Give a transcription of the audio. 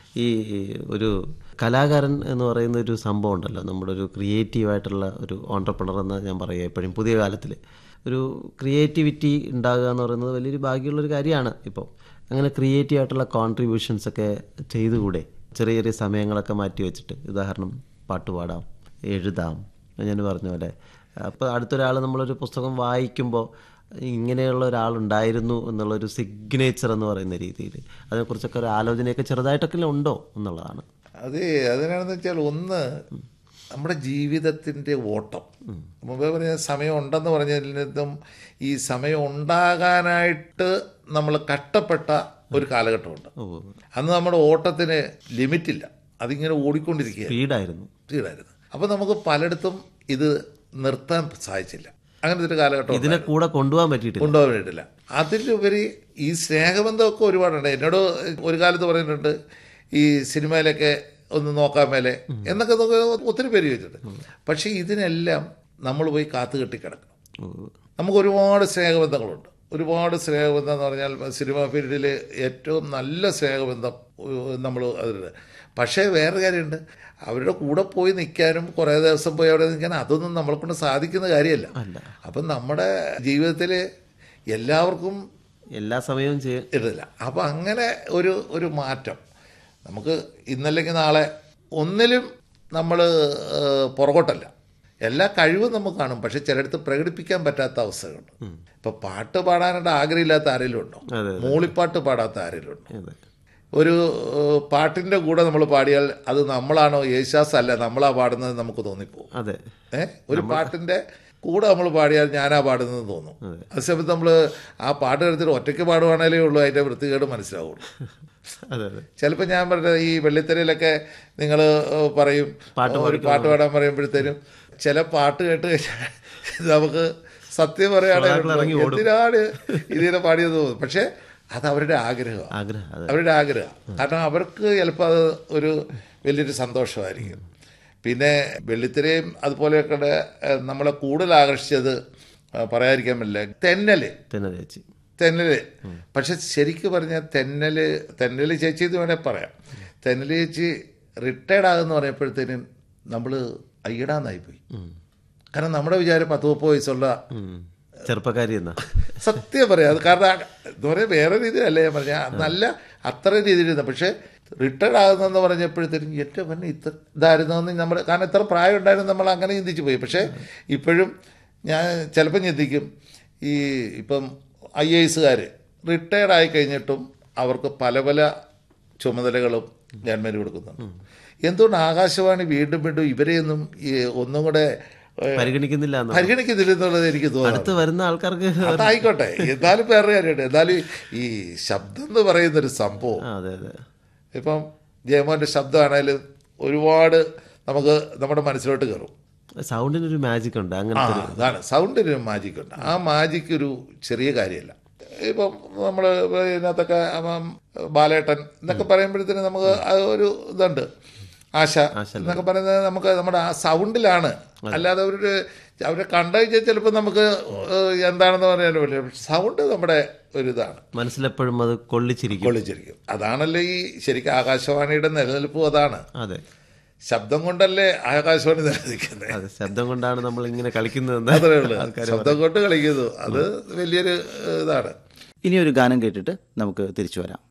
ഈ ഒരു കലാകാരൻ എന്ന് പറയുന്ന ഒരു സംഭവം ഉണ്ടല്ലോ നമ്മുടെ ഒരു ക്രിയേറ്റീവായിട്ടുള്ള ഒരു ഓണ്ടർപ്രണർ എന്ന് ഞാൻ പറയുക എപ്പോഴും പുതിയ കാലത്തിൽ ഒരു ക്രിയേറ്റിവിറ്റി ഉണ്ടാകുക എന്ന് പറയുന്നത് വലിയൊരു ഭാഗ്യമുള്ളൊരു കാര്യമാണ് ഇപ്പോൾ അങ്ങനെ ക്രിയേറ്റീവ് ആയിട്ടുള്ള കോൺട്രിബ്യൂഷൻസ് ഒക്കെ ചെയ്തുകൂടെ ചെറിയ ചെറിയ സമയങ്ങളൊക്കെ മാറ്റി വെച്ചിട്ട് ഉദാഹരണം പാട്ട് പാടാം എഴുതാം ഞാൻ പറഞ്ഞ പോലെ അപ്പോൾ അടുത്തൊരാൾ നമ്മളൊരു പുസ്തകം വായിക്കുമ്പോൾ ഇങ്ങനെയുള്ള ഒരാളുണ്ടായിരുന്നു എന്നുള്ളൊരു സിഗ്നേച്ചർ എന്ന് പറയുന്ന രീതിയിൽ അതിനെക്കുറിച്ചൊക്കെ ഒരു ആലോചനയൊക്കെ ചെറുതായിട്ടൊക്കെ ഉണ്ടോ എന്നുള്ളതാണ് അത് അതിനാണെന്ന് വെച്ചാൽ ഒന്ന് നമ്മുടെ ജീവിതത്തിൻ്റെ ഓട്ടം മുമ്പേ പറഞ്ഞ സമയം ഉണ്ടെന്ന് പറഞ്ഞതിലും ഈ സമയം ഉണ്ടാകാനായിട്ട് നമ്മൾ കഷ്ടപ്പെട്ട ഒരു കാലഘട്ടമുണ്ട് ഓ അന്ന് നമ്മുടെ ഓട്ടത്തിന് ലിമിറ്റില്ല അതിങ്ങനെ ഓടിക്കൊണ്ടിരിക്കുക സ്പീഡായിരുന്നു സ്പീഡായിരുന്നു അപ്പോൾ നമുക്ക് പലയിടത്തും ഇത് നിർത്താൻ സാധിച്ചില്ല അങ്ങനത്തെ ഒരു കാലഘട്ടം ഇതിനെ കൂടെ കൊണ്ടുപോകാൻ പറ്റിയിട്ടില്ല കൊണ്ടുപോകാൻ വേണ്ടിയിട്ടില്ല അതിലുപരി ഈ സ്നേഹബന്ധമൊക്കെ ഒരുപാടുണ്ട് എന്നോട് ഒരു കാലത്ത് പറഞ്ഞിട്ടുണ്ട് ഈ സിനിമയിലൊക്കെ ഒന്ന് നോക്കാൻ മേലെ എന്നൊക്കെ നോക്കി ഒത്തിരി പേര് ചോദിച്ചിട്ടുണ്ട് പക്ഷേ ഇതിനെല്ലാം നമ്മൾ പോയി കാത്തു കെട്ടിക്കിടക്കണം ഓ, നമുക്ക് ഒരുപാട് സ്നേഹബന്ധങ്ങളുണ്ട് ഒരുപാട് സ്നേഹബന്ധം എന്ന് പറഞ്ഞാൽ സിനിമ ഫീൽഡിൽ ഏറ്റവും നല്ല സ്നേഹബന്ധം നമ്മൾ അതിലുണ്ട് പക്ഷേ വേറെ കാര്യമുണ്ട് അവരുടെ കൂടെ പോയി നിൽക്കാനും കുറേ ദിവസം പോയി അവിടെ നിൽക്കാനും അതൊന്നും നമ്മളെ കൊണ്ട് സാധിക്കുന്ന കാര്യമല്ല അല്ല അപ്പം നമ്മുടെ ജീവിതത്തിൽ എല്ലാവർക്കും എല്ലാ സമയവും ചെയ്യ ഇടില്ല അപ്പം അങ്ങനെ ഒരു ഒരു മാറ്റം നമുക്ക് ഇന്നല്ലെങ്കിൽ നാളെ ഒന്നിലും നമ്മൾ പുറകോട്ടല്ല എല്ലാ കഴിവും നമുക്ക് കാണും പക്ഷെ ചിലയിടത്ത് പ്രകടിപ്പിക്കാൻ പറ്റാത്ത അവസ്ഥകളുണ്ട് ഇപ്പം പാട്ട് പാടാനായിട്ട് ആഗ്രഹമില്ലാത്ത ആരെങ്കിലും ഉണ്ടോ അതെ, മൂളിപ്പാട്ട് പാടാത്ത ആരെങ്കിലും ഉണ്ടോ അതെ ഒരു ഏഹ്, പാട്ടിൻ്റെ കൂടെ നമ്മൾ പാടിയാൽ അത് നമ്മളാണോ യേശാസ് അല്ല നമ്മളാ പാടുന്നത് നമുക്ക് തോന്നിപ്പോകും അതെ ഏ ഒരു പാട്ടിന്റെ കൂടെ നമ്മൾ പാടിയാൽ ഞാനാ പാടുന്നത് തോന്നും അതേ സമയത്ത് നമ്മൾ ആ പാട്ട് എടുത്തിട്ട് ഒറ്റയ്ക്ക് പാടുവാണേലേ ഉള്ളൂ അതിന്റെ വൃത്തികേട് മനസ്സിലാവുള്ളൂ അതെ അതെ ചിലപ്പോൾ ഞാൻ പറഞ്ഞ ഈ വെള്ളിത്തെരയിലൊക്കെ നിങ്ങൾ പറയും ഒരു പാട്ട് പാടാൻ പറയുമ്പോഴത്തേനും ചില പാട്ട് കേട്ട് കഴിഞ്ഞാൽ നമുക്ക് സത്യം പറയുകയാണെങ്കിൽ എന്തിനാണ് ഇതിനെ പാടിയത് തോന്നും പക്ഷേ അത് അവരുടെ ആഗ്രഹമാണ് ആഗ്രഹം അതെ അവരുടെ ആഗ്രഹം കാരണം അവർക്ക് ചിലപ്പോൾ അത് ഒരു വലിയൊരു സന്തോഷമായിരിക്കും പിന്നെ വെള്ളിത്തിരയും അതുപോലെയൊക്കെ ഏഹ്, നമ്മളെ കൂടുതൽ ആകർഷിച്ചത് ഏഹ്, പറയാതിരിക്കാൻ പറ്റില്ല തെന്നല് തന്നെ ചേച്ചി തെന്നല് പക്ഷെ ശരിക്ക് പറഞ്ഞാൽ തെന്നല് തെന്നല് ചേച്ചി എന്ന് വേണേൽ പറയാം തെന്നല് ചേച്ചി റിട്ടയർഡ് ആകുമെന്ന് പറഞ്ഞപ്പോഴത്തേനും നമ്മൾ അയ്യടാന്നായിപ്പോയി കാരണം നമ്മുടെ വിചാരം പത്ത് മുപ്പത് വയസ്സുള്ള ഉം. ചെറുപ്പക്കാരി എന്നാ സത്യം പറയാം അത് കാരണം എന്ന് പറയാൻ വേറെ രീതിയിലല്ല ഞാൻ പറഞ്ഞ നല്ല അത്ര രീതിയിലിരുന്ന പക്ഷേ റിട്ടയർഡ് ആകുന്നെന്ന് പറഞ്ഞപ്പോഴത്തേക്കും ഏറ്റവും പിന്നെ ഇത്ര ഇതായിരുന്നെന്ന് നമ്മൾ കാരണം ഇത്ര പ്രായം ഉണ്ടായിരുന്നു നമ്മൾ അങ്ങനെ ചിന്തിച്ചു പോയി പക്ഷേ ഇപ്പോഴും ഞാൻ ചിലപ്പം ചിന്തിക്കും ഈ ഇപ്പം ഐ എ എസുകാർ റിട്ടയർഡ് ആയി കഴിഞ്ഞിട്ടും അവർക്ക് പല പല ചുമതലകളും ഗവൺമെൻറ് കൊടുക്കുന്നുണ്ട് എന്തുകൊണ്ട് ആകാശവാണി വീണ്ടും വീണ്ടും ഇവരെയൊന്നും ഈ ഒന്നും കൂടെ ഏഹ്, പരിഗണിക്കുന്നില്ല എന്ന് പരിഗണിക്കുന്നില്ലെന്നുള്ളത് എനിക്ക് തോന്നുന്നു അടുത്ത് വരുന്ന ആൾക്കാർക്ക് അതായിക്കോട്ടെ എന്നാലും വേറെ കാര്യമുണ്ട് എന്നാലും ഈ ശബ്ദം എന്ന് പറയുന്നൊരു സംഭവം ആ, അതെ അതെ ഇപ്പം ജയമോൻ്റെ ശബ്ദമാണേലും ഒരുപാട് നമുക്ക് നമ്മുടെ മനസ്സിലോട്ട് കയറും സൗണ്ടിനൊരു മാജിക് ഉണ്ട് ആ അങ്ങനത്തെ ഒരു അതാണ് സൗണ്ടിന് മാജിക് ഉണ്ട് ആ മാജിക് ഒരു ചെറിയ കാര്യമല്ല ഇപ്പം നമ്മൾ ഇതിനകത്തൊക്കെ അപ്പം ബാലേട്ടൻ എന്നൊക്കെ പറയുമ്പോഴത്തേനും നമുക്ക് ആ ഒരു ഇതുണ്ട് ആശ എന്നൊക്കെ പറയുന്നത് നമുക്ക് നമ്മുടെ ആ സൗണ്ടിലാണ് അല്ലാതെ അവരുടെ അവരെ കണ്ടു കഴിഞ്ഞാൽ ചിലപ്പോൾ നമുക്ക് ഏഹ്, എന്താണെന്ന് പറയാൻ പറ്റില്ല സൗണ്ട് നമ്മുടെ ഒരു ഇതാണ് മനസ്സിലെപ്പോഴും അത് കൊള്ളിച്ചിരിക്കും കൊള്ളിച്ചിരിക്കും അതാണല്ലോ ഈ ശരിക്കും ആകാശവാണിയുടെ നിലനിൽപ്പും അതാണ് അതെ ശബ്ദം കൊണ്ടല്ലേ ആകാശവാണി നിലനിൽക്കുന്നത് അതെ ശബ്ദം കൊണ്ടാണ് നമ്മൾ ഇങ്ങനെ കളിക്കുന്നതെന്ന് അത്രേ ഉള്ളൂ ശബ്ദം കൊണ്ട് കളിക്കുന്നു അത് വലിയൊരു ഏഹ്, ഇതാണ് ഇനി ഒരു ഗാനം കേട്ടിട്ട് നമുക്ക് തിരിച്ചു വരാം